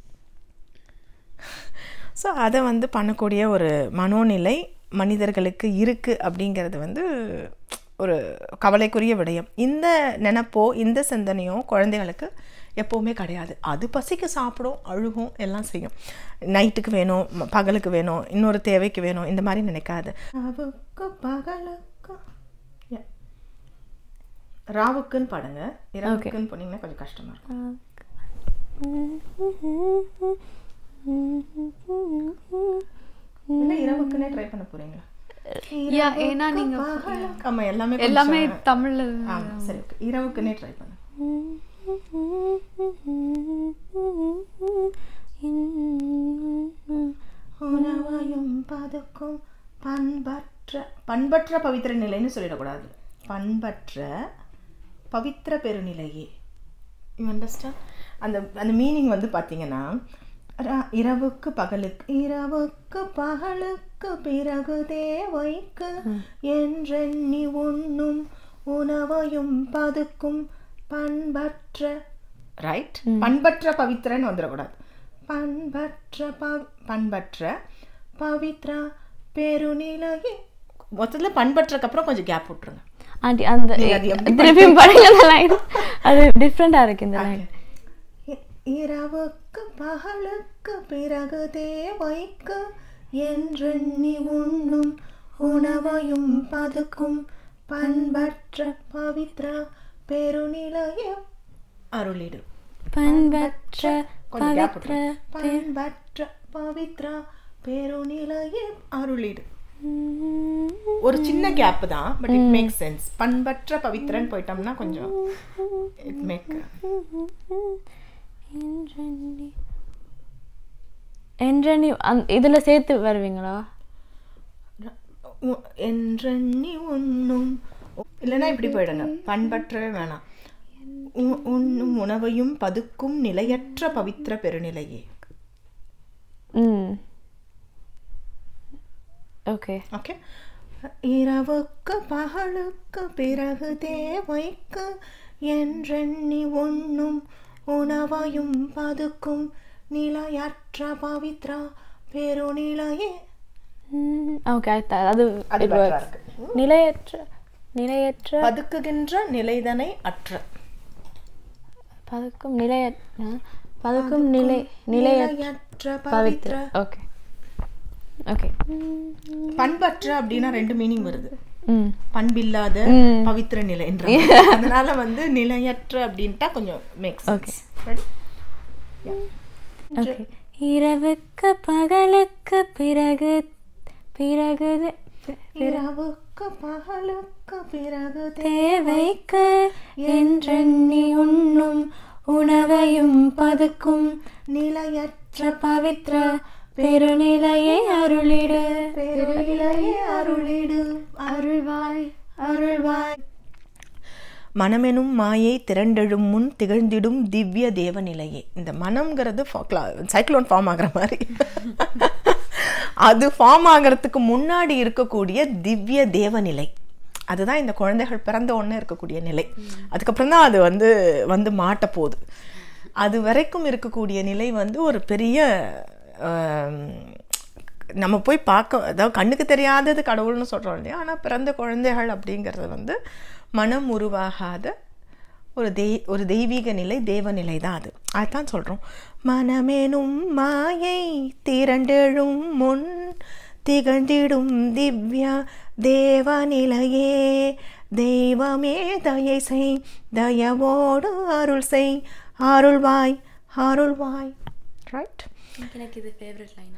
ஸோ அதை வந்து பண்ணக்கூடிய ஒரு மனோநிலை மனிதர்களுக்கு இருக்குது அப்படிங்கிறது வந்து ஒரு கவலைக்குரிய விடயம் இந்த நினப்போ இந்த சிந்தனையோ குழந்தைகளுக்கு எப்போவுமே கிடையாது அது பசிக்கு சாப்பிடும் அழுகும் எல்லாம் செய்யும் நைட்டுக்கு வேணும் ம- பகலுக்கு வேணும் இன்னொரு தேவைக்கு வேணும் இந்த மாதிரி நினைக்காது ராவுக்கு பகலுக்கு Yeah. ராவுக்குன்னு பாடுங்க இரவுக்குன்னு போனீங்கன்னா கொஞ்சம் கஷ்டமா இருக்கும் இல்லை இரவுக்குன்னே ட்ரை பண்ண போறீங்களா யா ஏன்னா நீங்க பகலுக்கு ஆமா எல்லாமே எல்லாமே கொஞ்சம் தமிழ்ல ஆமா சரி okay. இரவுக்குன்னே ட்ரை பண்ணு உணவையும் பதுக்கும் பண்பற்ற பண்பற்ற பவித்திர நிலைன்னு சொல்லிடக்கூடாது பண்பற்ற பவித்திர பெருநிலையே யூ அண்டர்ஸ்டாண்ட் அந்த அந்த மீனிங் வந்து பார்த்தீங்கன்னா ர- இரவுக்கு பகலுக்கு இரவுக்கு பகலுக்கு பிறகு தேவைக்கு என்றெண்ணி உண்ணும் உணவையும் பதுக்கும் பண்பற்ற ரைட் பண்பற்ற பவித்திரன்னு வந்துடக்கூடாது பண்பற்ற ப- பண்பற்ற பவித்ரா பெருநிலையே மொத்தத்தில் பண்பற்றக்கு அப்புறம் கொஞ்சம் கேப் விட்டுருங்க ஆண்டி அந்த நீங்க அது எப்படி திருப்பியும் பாருங்க அந்த லைன் அது டிஃப்ரெண்டா இருக்கு இந்த லைன் இ- இரவுக்கு பகலுக்கு பிறகு தேவைக்கு என்றெண்ணி உண்ணும் உணவையும் பதுக்கும் பண்பற்ற பவித்ரா பெருநிலைய அருளிடு பண்பற்ற கொஞ்சம் gap பவித்ர விட்டுரு. பண்பற்ற பவித்ரா பெருநிலைய அருளிடு ஒரு சின்ன கேப் தான் பட் இட் மேக் சென்ஸ் பண்பற்ற பவித்ரன் போயிட்டோம்னா கொஞ்சம் இட் மேக் என்றெண்ணி என்றெண்ணி அந்- இதுல சேர்த்து வருவீங்களா உ- என்றெண்ணி உண்ணும் இல்லைன்னா இப்படி போயிடுங்க பண்பற்றவே வேணாம் உ- உண்ணும் உணவையும் பதுக்கும் நிலையற்ற பவித்திர பெருநிலையே ம் ஓகே ஓகே இரவுக்கு பகலுக்கு பிறகு தேவைக்கு என்றெண்ணி உண்ணும் உணவையும் பதுக்கும் நிலையற்ற பவித்ரா பெருநிலையே ஓகே அது அது it better-ஆ works. இருக்கு. நிலையற்ற நிலையற்ற பதுக்குகின்ற நிலைதனை அற்ற பதுக்கும் நிலையற்ற பதுக்கும் நிலை நிலையற்ற நிலையற்ற பவித்ர பவித்ர ஓகே ஓகே பண்பற்ற அப்படின்னா ரெண்டு மீனிங் வருது ம் பண்பில்லாத பவித்திர நிலைன்ற அதனால வந்து நிலையற்ற அப்படின்ட்டா கொஞ்சம் மேக்ஸ் Okay. ஓகே இரவுக்கு பகலுக்கு பிறகு பிறகு இரவுக்கு பகலுக்கு பிறகு தேவைக்கு என்றெண்ணி உண்ணும் உணவையும் பதுக்கும் நிலையற்ற பவித்ர பெருநிலையை அருளிடு பெருநிலையே அருளிடு அருள்வாய் அருள்வாய் மனமெனும் மாயை திரண்டெழும் முன் திகழ்ந்திடும் திவ்ய தேவநிலையே இந்த மனம்ங்கிறது சைக்ளோன் ஃபார்ம் ஆகுற மாதிரி அது ஃபார்ம் ஆகிறதுக்கு முன்னாடி இருக்கக்கூடிய திவ்ய தேவநிலை அதுதான் இந்த குழந்தைகள் பிறந்த உடனே இருக்கக்கூடிய நிலை அதுக்கப்புறம் தான் அது வந்து வந்து மாட்ட போகுது அது வரைக்கும் இருக்கக்கூடிய நிலை வந்து ஒரு பெரிய ஆம், நம்ம போய் பார்க்க அதாவது கண்ணுக்கு தெரியாதது கடவுள்னு சொல்கிறோம் இல்லையா ஆனால் பிறந்த குழந்தைகள் அப்படிங்கிறது வந்து மனம் உருவாகாத ஒரு தெய் ஒரு தெய்வீக நிலை தேவநிலை தான் அது அதுதான் சொல்கிறோம் மனமேனும் மாயை திரண்டெழும் முன் திகழ்ந்திடும் திவ்யா தேவநிலையே தெய்வமே தயை செய் தயவோடு அருள் செய் அருள்வாய் அருள்வாய் ரைட் எனக்கு இது ஃபேவரட் லைன்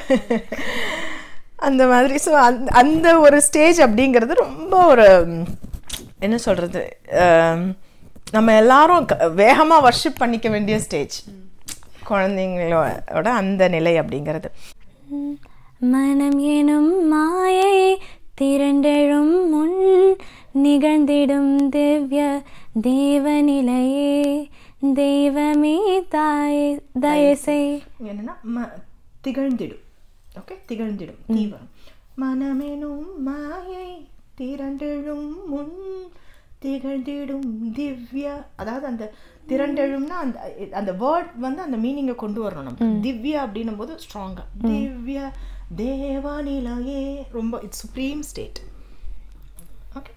அந்த மாதிரி ஸோ அந்த அந்த ஒரு ஸ்டேஜ் அப்படிங்கிறது ரொம்ப ஒரு ம், என்ன சொல்கிறது நம்ம எல்லாரும் வேகமாக வர்ஷிப் பண்ணிக்க வேண்டிய ஸ்டேஜ் குழந்தைங்களோட அந்த நிலை அப்படிங்கிறது மனம் எனும் மாயை திரண்டெழும் முன் நிகழ்ந்திடும் திவ்ய தேவநிலையே தெய்வமே தாய் தயசை என்னன்னா ம திகழ்ந்திடும் ஓகே திகழ்ந்திடும் தீவம் மனமெனும் மாயை திரண்டெழும் முன் திகழ்ந்திடும் திவ்யா அதாவது அந்த திரண்டெழும்னா அந்த அந்த வேர்ட் வந்து அந்த மீனிங்கை கொண்டு வரணும் நம்ம திவ்யா அப்படின்னும் போது ஸ்ட்ராங்கா திவ்ய தேவாநிலையே ரொம்ப இட்ஸ் சுப்ரீம் ஸ்டேட் ஓகே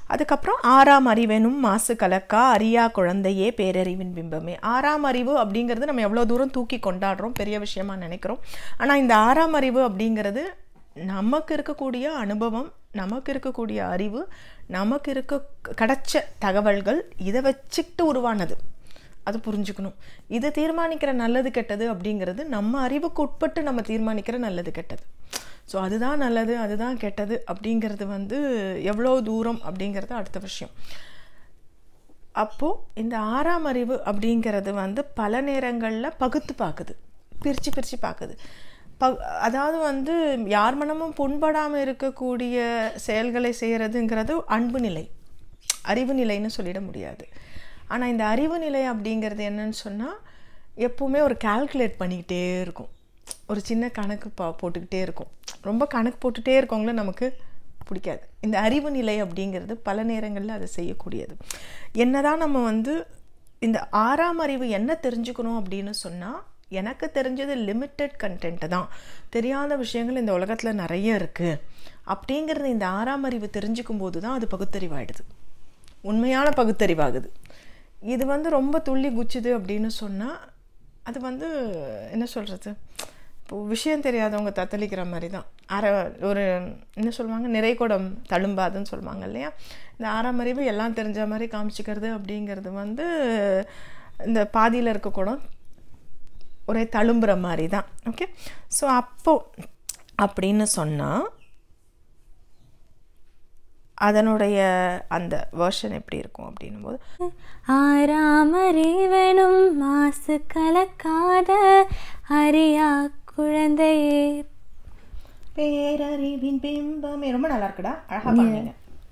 அதுக்கப்புறம் ஆறாம் அறிவெனும் மாசு கலக்கா அறியா குழந்தையே பேரறிவின் பிம்பமே ஆறாம் அறிவு அப்படிங்கிறது நம்ம எவ்வளோ தூரம் தூக்கி கொண்டாடுறோம் பெரிய விஷயமா நினைக்கிறோம் ஆனால் இந்த ஆறாம் அறிவு அப்படிங்கிறது நமக்கு இருக்கக்கூடிய அனுபவம் நமக்கு இருக்கக்கூடிய அறிவு நமக்கு இருக்க கிடைச்ச தகவல்கள் இதை வச்சுக்கிட்டு உருவானது அது புரிஞ்சுக்கணும் இதை தீர்மானிக்கிற நல்லது கெட்டது அப்படிங்கிறது நம்ம அறிவுக்கு உட்பட்டு நம்ம தீர்மானிக்கிற நல்லது கெட்டது ஸோ அதுதான் நல்லது அதுதான் கெட்டது அப்படிங்கிறது வந்து எவ்வளோ தூரம் அப்படிங்கிறது அடுத்த விஷயம் அப்போது இந்த ஆறாம் அறிவு அப்படிங்கிறது வந்து பல நேரங்களில் பகுத்து பார்க்குது பிரித்து பிரித்து பார்க்குது ப அதாவது வந்து யார் மனமும் புண்படாமல் இருக்கக்கூடிய செயல்களை செய்கிறதுங்கிறது அன்பு நிலை அறிவு நிலைன்னு சொல்லிட முடியாது ஆனால் இந்த அறிவு நிலை அப்படிங்கிறது என்னன்னு சொன்னால் எப்பவுமே ஒரு கால்குலேட் பண்ணிக்கிட்டே இருக்கும் ஒரு சின்ன கணக்கு பா போட்டுக்கிட்டே இருக்கும் ரொம்ப கணக்கு போட்டுகிட்டே இருக்கவங்கள நமக்கு பிடிக்காது இந்த அறிவு நிலை அப்படிங்கிறது பல நேரங்களில் அதை செய்யக்கூடியது என்னதான் நம்ம வந்து இந்த ஆறாம் அறிவு என்ன தெரிஞ்சுக்கணும் அப்படின்னு சொன்னால் எனக்கு தெரிஞ்சது லிமிட்டட் கண்டென்ட்டு தான் தெரியாத விஷயங்கள் இந்த உலகத்தில் நிறைய இருக்குது அப்படிங்கிறது இந்த ஆறாம் அறிவு தெரிஞ்சுக்கும் போது தான் அது பகுத்தறிவாயிடுது உண்மையான பகுத்தறிவாகுது இது வந்து ரொம்ப துள்ளி குச்சுது அப்படின்னு சொன்னால் அது வந்து என்ன சொல்கிறது இப்போ விஷயம் தெரியாதவங்க தத்தளிக்கிற மாதிரி தான் அரை ஒரு என்ன சொல்லுவாங்க நிறைகுடம் தழும்பாதுன்னு சொல்லுவாங்க இல்லையா இந்த ஆறாம் அறிவு எல்லாம் தெரிஞ்ச மாதிரி காமிச்சிக்கிறது அப்படிங்கிறது வந்து இந்த பாதியில் இருக்க குடம் ஒரே தழும்புற மாதிரி தான் ஓகே ஸோ அப்போ அப்படின்னு சொன்னால் அதனுடைய அந்த வேர்ஷன் எப்படி இருக்கும் அப்படின்னும் போது ஆறாமறிவெனும் மாசு கலக்காத அறியா குழந்தையே பேரறிவின் பிம்பமே ரொம்ப நல்லா இருக்குடா அழகா பாருங்க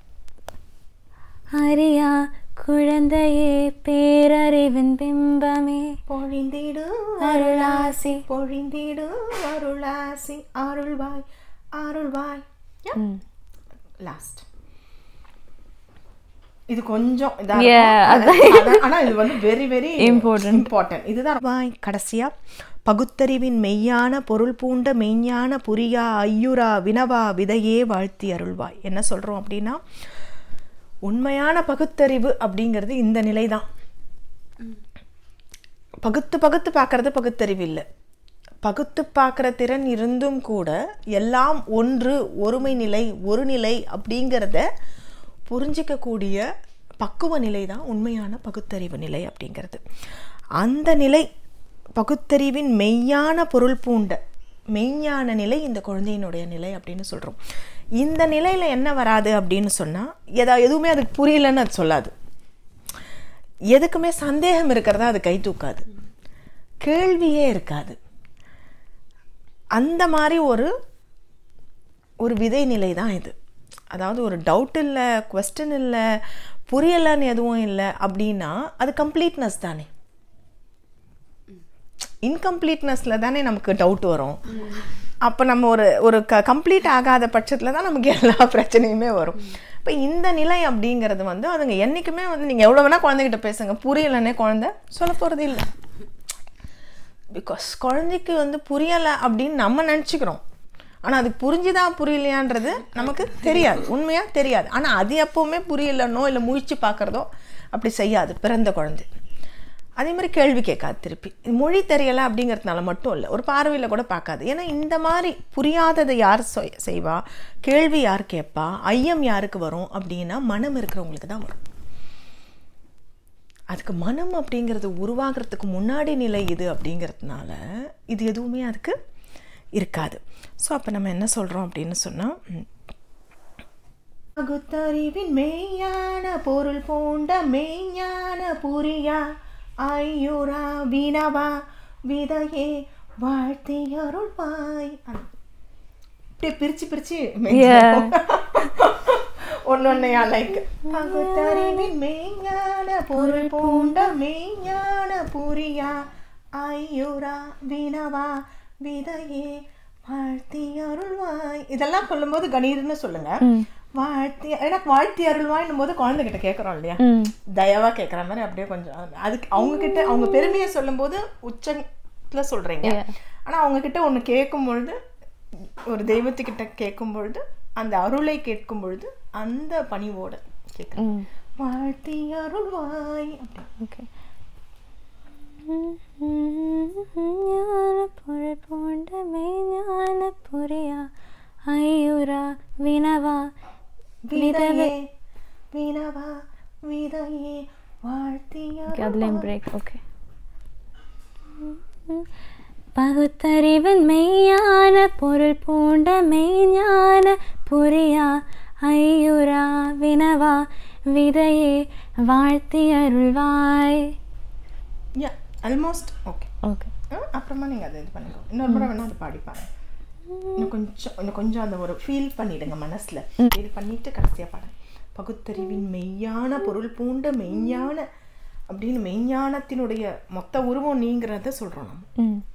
அறியா குழந்தையே பேரறிவின் பிம்பமே பொழிந்திடு அருளாசி பொழிந்திடு அருளாசி அருள்வாய் அருள்வாய் லாஸ்ட் இது கொஞ்சம் இதா Yeah, இருக்கும். அதான், ஆனா இது வந்து வெரி வெரி Important. இம்பார்ட்டன்ட் இதுதான் வாய் கடைசியா பகுத்தறிவின் மெய்யான பொருள் பூண்ட மெய்ஞான புரியா ஐயுரா வினவா விதையே வாழ்த்தி அருள்வாய் என்ன சொல்றோம் அப்படின்னா உண்மையான பகுத்தறிவு அப்படிங்கிறது இந்த நிலை தான் பகுத்து பகுத்து பார்க்கறது பகுத்தறிவு இல்லை பகுத்து பார்க்குற திறன் இருந்தும் கூட எல்லாம் ஒன்று ஒருமை நிலை ஒரு நிலை அப்படிங்கிறத புரிஞ்சிக்கக்கூடிய பக்குவ நிலை தான் உண்மையான பகுத்தறிவு நிலை அப்படிங்கிறது அந்த நிலை பகுத்தறிவின் மெய்யான பொருள் பூண்ட மெய்ஞான நிலை இந்த குழந்தையினுடைய நிலை அப்படின்னு சொல்கிறோம் இந்த நிலையில் என்ன வராது அப்படின்னு சொன்னால் எதா எதுவுமே அதுக்கு புரியலன்னு அது சொல்லாது எதுக்குமே சந்தேகம் இருக்கிறதா அது கை தூக்காது கேள்வியே இருக்காது அந்த மாதிரி ஒரு ஒரு விதை நிலை தான் இது அதாவது ஒரு டவுட் இல்லை கொஸ்டின் இல்லை புரியலைன்னு எதுவும் இல்லை அப்படின்னா அது கம்ப்ளீட்னஸ் தானே இன்கம்ப்ளீட்னஸில் தானே நமக்கு டவுட் வரும் அப்போ நம்ம ஒரு ஒரு க கம்ப்ளீட் ஆகாத பட்சத்தில் தான் நமக்கு எல்லா பிரச்சனையுமே வரும் இப்போ இந்த நிலை அப்படிங்கிறது வந்து அதுங்க என்றைக்குமே வந்து நீங்கள் எவ்வளோ வேணால் குழந்தைகிட்ட பேசுங்க புரியலைன்னே குழந்தை சொல்ல போகிறது இல்லை பிகாஸ் குழந்தைக்கு வந்து புரியலை அப்படின்னு நம்ம நினச்சிக்கிறோம் ஆனால் அது புரிஞ்சுதா புரியலையான்றது நமக்கு தெரியாது உண்மையாக தெரியாது ஆனால் அது எப்போவுமே புரியலன்னோ இல்லை முழிச்சு பார்க்குறதோ அப்படி செய்யாது பிறந்த குழந்தை அதே மாதிரி கேள்வி கேட்காது திருப்பி இது மொழி தெரியலை அப்படிங்கிறதுனால மட்டும் இல்லை ஒரு பார்வையில் கூட பார்க்காது ஏன்னா இந்த மாதிரி புரியாததை யார் சொ- செய்வா கேள்வி யார் கேட்பா ஐயம் யாருக்கு வரும் அப்படின்னா மனம் இருக்கிறவங்களுக்கு தான் வரும் அதுக்கு மனம் அப்படிங்கிறது உருவாகிறதுக்கு முன்னாடி நிலை இது அப்படிங்கிறதுனால இது எதுவுமே அதுக்கு இருக்காது ஸோ அப்போ நம்ம என்ன சொல்கிறோம் அப்படின்னு சொன்னால் பகுத்தறிவின் மெய்யான பொருள் பூண்ட மெய்ஞான புரியா ஐயுரா வினவா விதையே வாழ்த்தி அருள்வாய் அப்படியே பிரிச்சு பிரிச்சு ஒன்னு ஒன்னையா லைக் பகுத்தறிவின் மெய்ஞான பொருள் பூண்ட மெய்ஞான புரியா ஐயுரா வினவா விதையே வாழ்த்தி அருள்வாய் இதெல்லாம் சொல்லும்போது கணீர்னு சொல்லுங்க வாழ்த்தி எனக்கு வாழ்த்தி அருள்வாய்னும் போது குழந்தைகிட்ட கேட்குறோம் இல்லையா தயவா கேட்குற மாதிரி அப்படியே கொஞ்சம் அது- அதுக்கு அவங்க கிட்ட அவங்க பெருமையை சொல்லும்போது உச்சத்துல சொல்றீங்க ஆனா அவங்க கிட்ட ஒண்ணு கேட்கும் பொழுது ஒரு தெய்வத்துக்கிட்ட கேட்கும் பொழுது அந்த அருளை கேட்கும் பொழுது அந்த பணிவோட கேட்குறேன் ம் வாழ்த்தி அருள்வாய் அப்படி ஓகே ஞான பொருள் போன்ற மெய்ஞான புரியா ஐயுரா வினவா விதையே வினவா விதையே வாழ்த்தி ஓகே அதுலேயும் பிரேக் ஓகே பகுத்தறிவன் மெய்யான பொருள் பூண்ட மெய்ஞான புரியா ஐயுரா வினவா விதையே வாழ்த்தி அருள்வாய் யா ஆல்மோஸ்ட் ஓகே ஓகே அப்புறமா நீங்கள் அதை இது பண்ணிக்கோ இன்னொரு முறை வேணால் அதை பாடிப்பாங்க இன்னும் கொஞ்சம் இன்னும் கொஞ்சம் அந்த ஒரு ஃபீல் பண்ணிடுங்க மனசில் ஃபீல் பண்ணிட்டு கடைசியாக பாடுங்க பகுத்தறிவின் மெய்யான பொருள் பூண்ட மெய்ஞான அப்படின்னு மெய்ஞானத்தினுடைய மொத்த உருவம் நீங்கிறத சொல்கிறோம் நம்ம ம்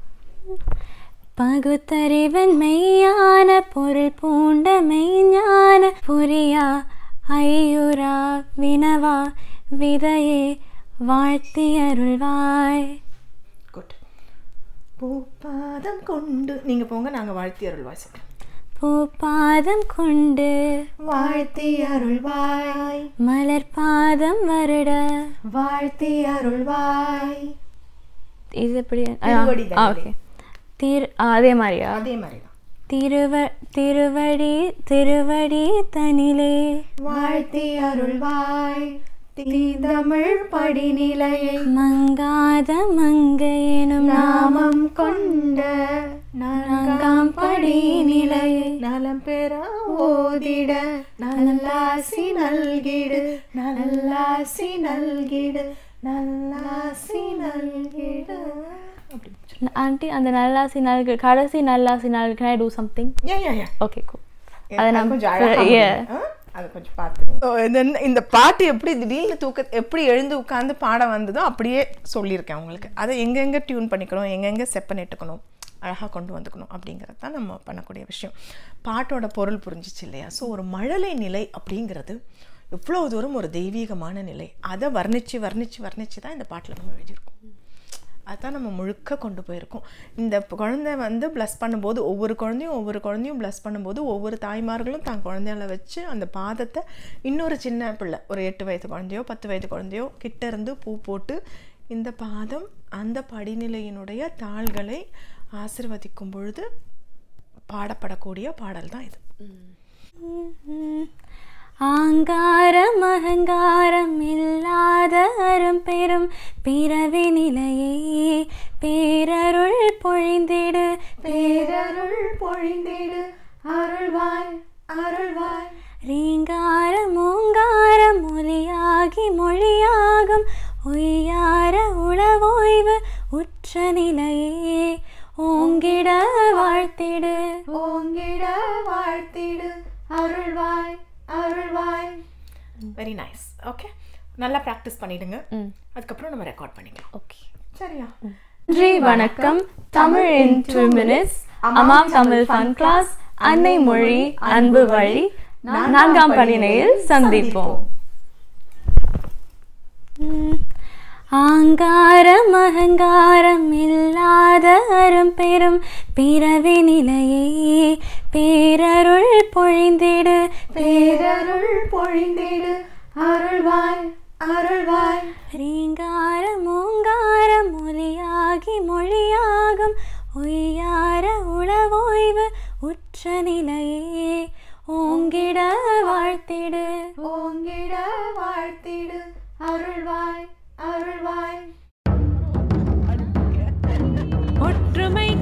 பகுத்தறிவன் மெய்யான பொருள் பூண்ட மெய்ஞான புரியா ஐயுரா வினவா விதையே வாழ்த்தி அருள்வாய் குட் பூப்பாதம் கொண்டு நீங்கள் போங்க நாங்கள் வாழ்த்தி அருள்வாய் சொல்கிறோம் பூப்பாதம் கொண்டு வாழ்த்தி அருள்வாய் மலர் பாதம் வருட வாழ்த்தி அருள்வாய் இது எப்படி திருவடி தானே? ஓகே திரு ஆ, அதே மாதிரியா அதே மாதிரி தான் திருவ திருவடி திருவடி தனிலே வாழ்த்தி அருள்வாய் தீந்தமிழ் படிநிலையை மங்காத மங்கையெனும் நாமம் கொண்ட நான்காம் படிநிலையை நலம் பெற ஓதிட நல்லாசி நல்கிடு நல்லாசி நல்கிடு நல்லாசி நல்கிடு அப்படி ஆண்டி அந்த நல்லாசி நாள் கடைசி நல்லாசி நாள் can I do something yeah yeah yeah okay கூ அதை நான் கொஞ்சம் அழகா yeah. முடியும். ஆ? அதை கொஞ்சம் பார்த்து இந்த பாட்டு எப்படி திடீர்னு தூக்க எப்படி எழுந்து உட்காந்து பாட வந்ததோ அப்படியே சொல்லியிருக்கேன் உங்களுக்கு அதை எங்கெங்கே டியூன் பண்ணிக்கணும் எங்கெங்கே செட் பண்ணிட்டுக்கணும் அழகாக கொண்டு வந்துக்கணும் அப்படிங்கிறது தான் நம்ம பண்ணக்கூடிய விஷயம் பாட்டோட பொருள் புரிஞ்சிச்சு இல்லையா ஸோ ஒரு மழலை நிலை அப்படிங்கிறது எவ்வளோ தூரம் ஒரு தெய்வீகமான நிலை அதை வர்ணித்து வர்ணித்து வர்ணித்து தான் இந்த பாட்டில் நம்ம எழுதியிருக்கோம் அதான் நம்ம முழுக்க கொண்டு போயிருக்கோம் இந்த குழந்தை வந்து ப்ளஸ் பண்ணும்போது ஒவ்வொரு குழந்தையும் ஒவ்வொரு குழந்தையும் ப்ளஸ் பண்ணும்போது ஒவ்வொரு தாய்மார்களும் தான் குழந்தையால வச்சு அந்த பாதத்தை இன்னொரு சின்ன பிள்ளை ஒரு எட்டு வயது குழந்தையோ பத்து வயது குழந்தையோ கிட்ட இருந்து பூ போட்டு இந்த பாதம் அந்த படிநிலையினுடைய தாள்களை ஆசிர்வதிக்கும் பொழுது பாடப்படக்கூடிய பாடல் தான் இது ஆங்காரம் அகங்காரம் இல்லாத அரும் பெரும் பிறவி நிலையே பேரருள் பொழிந்திடு பேரருள் பொழிந்திடு அருள்வாய் அருள்வாய் ரீங்காரம் ஓங்காரம் ஒலியாகி மொழியாகும் ஒய்யார உளவோய்வு உற்ற நிலையே ஓங்கிட வாழ்த்திடு ஓங்கிட வாழ்த்திடு அருள்வாய் அருள்வாய் வெரி நைஸ் ஓகே நல்லா ப்ராக்டிஸ் பண்ணிடுங்க அதுக்கப்புறம் நம்ம ரெக்கார்ட் பண்ணிக்கலாம் ஓகே சரியா நன்றி வணக்கம் தமிழ் இன் டூ மினிட்ஸ் அம்மாம் தமிழ் ஃபன் கிளாஸ் அன்னை மொழி அன்பு வழி நான்காம் படிநிலையில் சந்திப்போம் ஆங்காரம் அகங்காரம் இல்லாத அரும் பெரும் பிறவி நிலையே பேரருள் பொழிந்திடு பேரருள் பொழிந்திடு அருள்வாய் அருள்வாய் ரீங்காரம் ஓங்காரம் ஒலியாகி மொழியாகும் ஒய்யார உளவோய்வு உற்ற நிலையே ஓங்கிட வாழ்த்திடு ஓங்கிட வாழ்த்திடு அருள்வாய் அருள்வாய் ஒற்றுமை